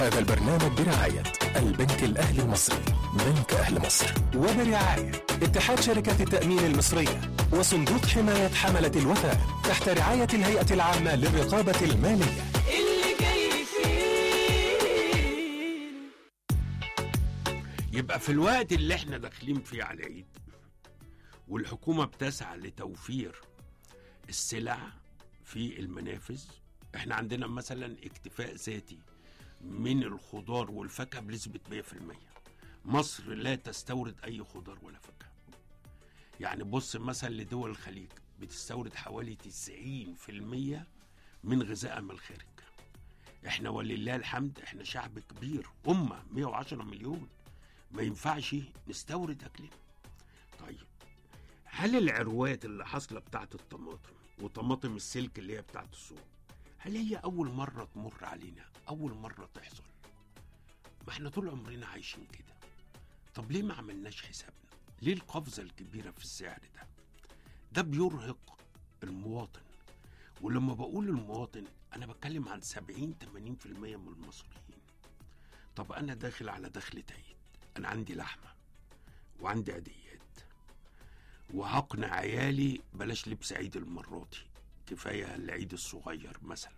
هذا البرنامج برعاية البنك الأهلي المصري بنك أهل مصر وبرعاية اتحاد شركات التأمين المصرية وصندوق حماية حملة الوفاء تحت رعاية الهيئة العامة للرقابة المالية اللي جاي فيه يبقى في الوقت اللي احنا داخلين فيه على العيد والحكومة بتسعى لتوفير السلع في المنافذ احنا عندنا مثلا اكتفاء ذاتي من الخضار والفاكهة بنسبة 100% مصر لا تستورد أي خضار ولا فاكهة يعني بص مثلا لدول الخليج بتستورد حوالي 90% من غذائها من الخارج احنا ولله الحمد احنا شعب كبير أمة 110 مليون ما ينفعش نستورد أكلنا طيب هل العروات اللي حاصلة بتاعت الطماطم وطماطم السلك اللي هي بتاعت السوق هل هي أول مرة تمر علينا أول مرة تحصل ما احنا طول عمرنا عايشين كده طب ليه ما عملناش حسابنا ليه القفزة الكبيرة في السعر ده ده بيرهق المواطن ولما بقول المواطن أنا بتكلم عن 70 80% من المصريين طب أنا داخل على دخلة عيد أنا عندي لحمة وعندي عيديات وهقنع عيالي بلاش لبس عيد المرة دي كفاية العيد الصغير مثلا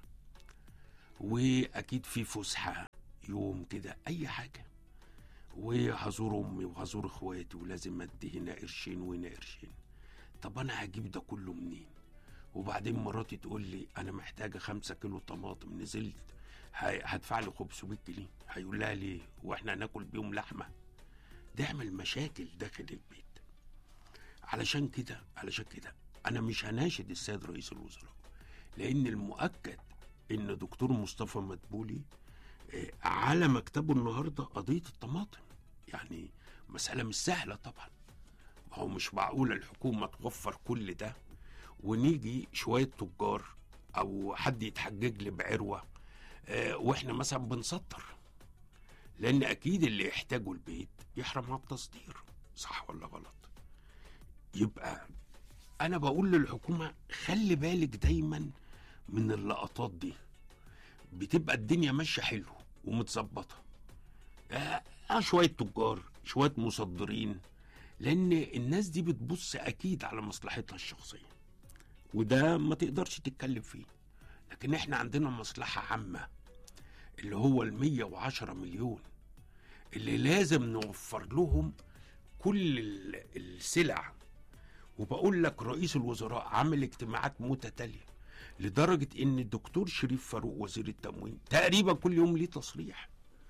وأكيد في فسحة يوم كده أي حاجة وهزور أمي وهزور إخواتي ولازم أدي هنا قرشين وهنا قرشين طب أنا هجيب ده كله منين وبعدين مراتي تقول لي أنا محتاجة خمسة كيلو طماطم نزلت ه- هدفع لي 500 جنيه هيقول لها ليه واحنا هناكل بيهم لحمه ده يعمل مشاكل داخل البيت علشان كده علشان كده انا مش هناشد السيد رئيس الوزراء لان المؤكد ان دكتور مصطفى مدبولي آه، على مكتبه النهارده قضيه الطماطم يعني مساله مش سهله طبعا ما هو مش معقول الحكومه توفر كل ده ونيجي شويه تجار او حد يتحجج لي بعروه آه، واحنا مثلا بنسطر لان اكيد اللي يحتاجه البيت يحرم على التصدير صح ولا غلط يبقى انا بقول للحكومه خلي بالك دايما من اللقطات دي بتبقى الدنيا ماشيه حلو ومتظبطه آه آه، شويه تجار شويه مصدرين لان الناس دي بتبص اكيد على مصلحتها الشخصيه وده ما تقدرش تتكلم فيه لكن احنا عندنا مصلحه عامه اللي هو ال 110 مليون اللي لازم نوفر لهم كل ال- السلع وبقول لك رئيس الوزراء عامل اجتماعات متتاليه لدرجه ان الدكتور شريف فاروق وزير التموين تقريبا كل يوم ليه تصريح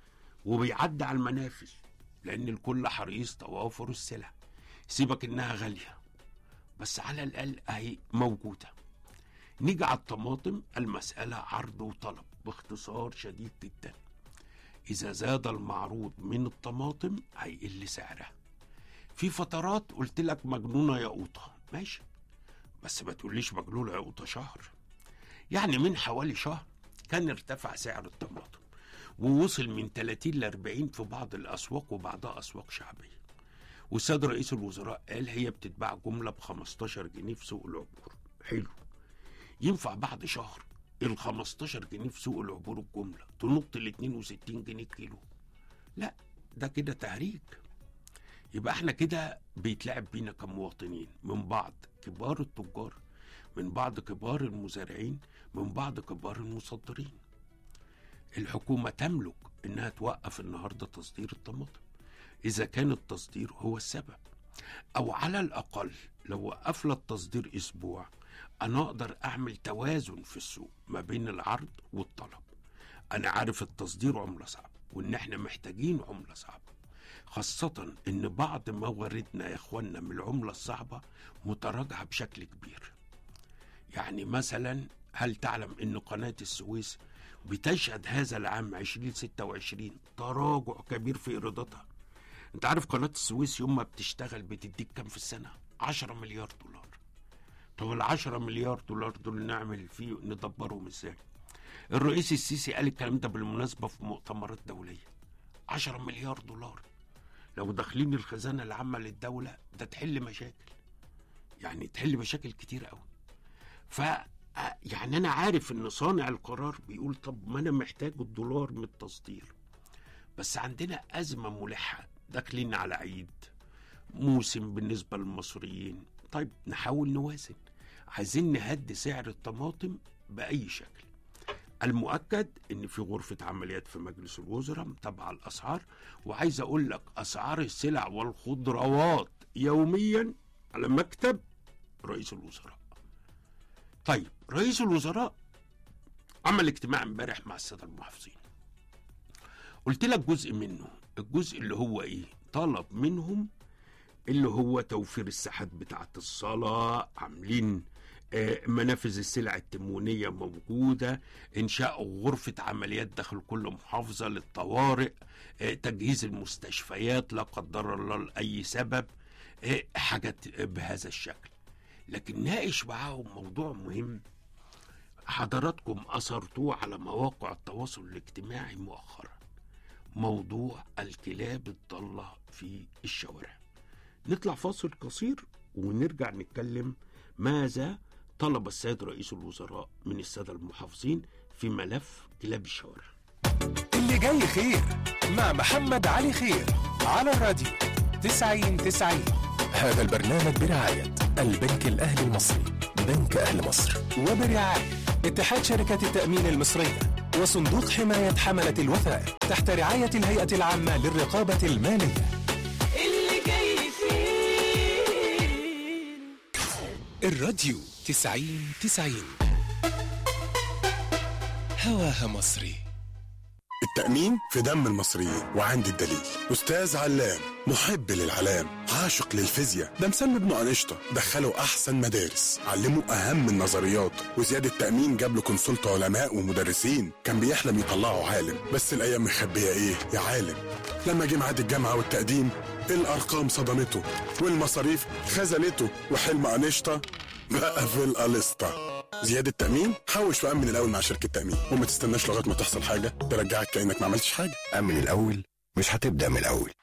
وبيعدي على المنافذ لان الكل حريص توافر السلع سيبك انها غاليه بس على الاقل اهي موجوده نيجي على الطماطم المسألة عرض وطلب باختصار شديد جدا إذا زاد المعروض من الطماطم هيقل سعرها في فترات قلت لك مجنونة يا قوطة ماشي بس ما تقوليش مجنونة يا قوطة شهر يعني من حوالي شهر كان ارتفع سعر الطماطم ووصل من 30 ل 40 في بعض الأسواق وبعضها أسواق شعبية والسيد رئيس الوزراء قال هي بتتباع جملة ب 15 جنيه في سوق العبور حلو ينفع بعد شهر ال 15 جنيه في سوق العبور الجمله تنط ل 62 جنيه كيلو لا ده كده تهريج يبقى احنا كده بيتلعب بينا كمواطنين من بعض كبار التجار من بعض كبار المزارعين من بعض كبار المصدرين الحكومة تملك انها توقف النهاردة تصدير الطماطم اذا كان التصدير هو السبب او على الاقل لو وقفنا التصدير اسبوع انا اقدر اعمل توازن في السوق ما بين العرض والطلب انا عارف التصدير عمله صعبه وان احنا محتاجين عمله صعبه خاصة إن بعض مواردنا يا إخوانا من العملة الصعبة متراجعة بشكل كبير. يعني مثلا هل تعلم إن قناة السويس بتشهد هذا العام 2026 تراجع كبير في إيراداتها؟ أنت عارف قناة السويس يوم ما بتشتغل بتديك كام في السنة؟ 10 مليار دولار. طب ال 10 مليار دولار دول نعمل فيه ندبرهم ازاي؟ الرئيس السيسي قال الكلام ده بالمناسبة في مؤتمرات دولية 10 مليار دولار لو داخلين الخزانة العامة للدولة ده تحل مشاكل يعني تحل مشاكل كتير قوي ف يعني أنا عارف إن صانع القرار بيقول طب ما أنا محتاج الدولار من التصدير بس عندنا أزمة ملحة داخلين على عيد موسم بالنسبة للمصريين طيب نحاول نوازن عايزين نهدي سعر الطماطم بأي شكل المؤكد ان في غرفة عمليات في مجلس الوزراء متابعة الاسعار وعايز اقول لك اسعار السلع والخضروات يوميا على مكتب رئيس الوزراء طيب رئيس الوزراء عمل اجتماع امبارح مع الساده المحافظين قلت لك جزء منه الجزء اللي هو ايه طلب منهم اللي هو توفير الساحات بتاعه الصلاه عاملين آه، منافذ السلع التموينيه موجوده انشاء غرفه عمليات داخل كل محافظه للطوارئ آه، تجهيز المستشفيات لا قدر الله لاي سبب آه، حاجات بهذا الشكل لكن ناقش معاهم موضوع مهم حضراتكم أثرتوه على مواقع التواصل الاجتماعي مؤخرا موضوع الكلاب الضالة في الشوارع نطلع فاصل قصير ونرجع نتكلم ماذا طلب السيد رئيس الوزراء من السادة المحافظين في ملف كلاب الشوارع اللي جاي خير مع محمد علي خير على الراديو 90 90 هذا البرنامج برعاية البنك الأهلي المصري بنك أهل مصر وبرعاية اتحاد شركات التأمين المصرية وصندوق حماية حملة الوثائق تحت رعاية الهيئة العامة للرقابة المالية اللي جاي فيه الراديو 90 90 هواها مصري التأمين في دم المصريين وعندي الدليل أستاذ علام محب للعلام عاشق للفيزياء ده مسمي ابنه أنشطة دخله أحسن مدارس علمه أهم النظريات وزيادة التأمين جاب له كونسلت علماء ومدرسين كان بيحلم يطلعه عالم بس الأيام مخبية إيه يا عالم لما جه ميعاد الجامعة والتقديم الأرقام صدمته والمصاريف خذلته وحلم أنشطة بقى في القلسطة زيادة تأمين حوش وأمن الأول مع شركة تأمين وما تستناش لغاية ما تحصل حاجة ترجعك كأنك ما عملتش حاجة أمن الأول مش هتبدأ من الأول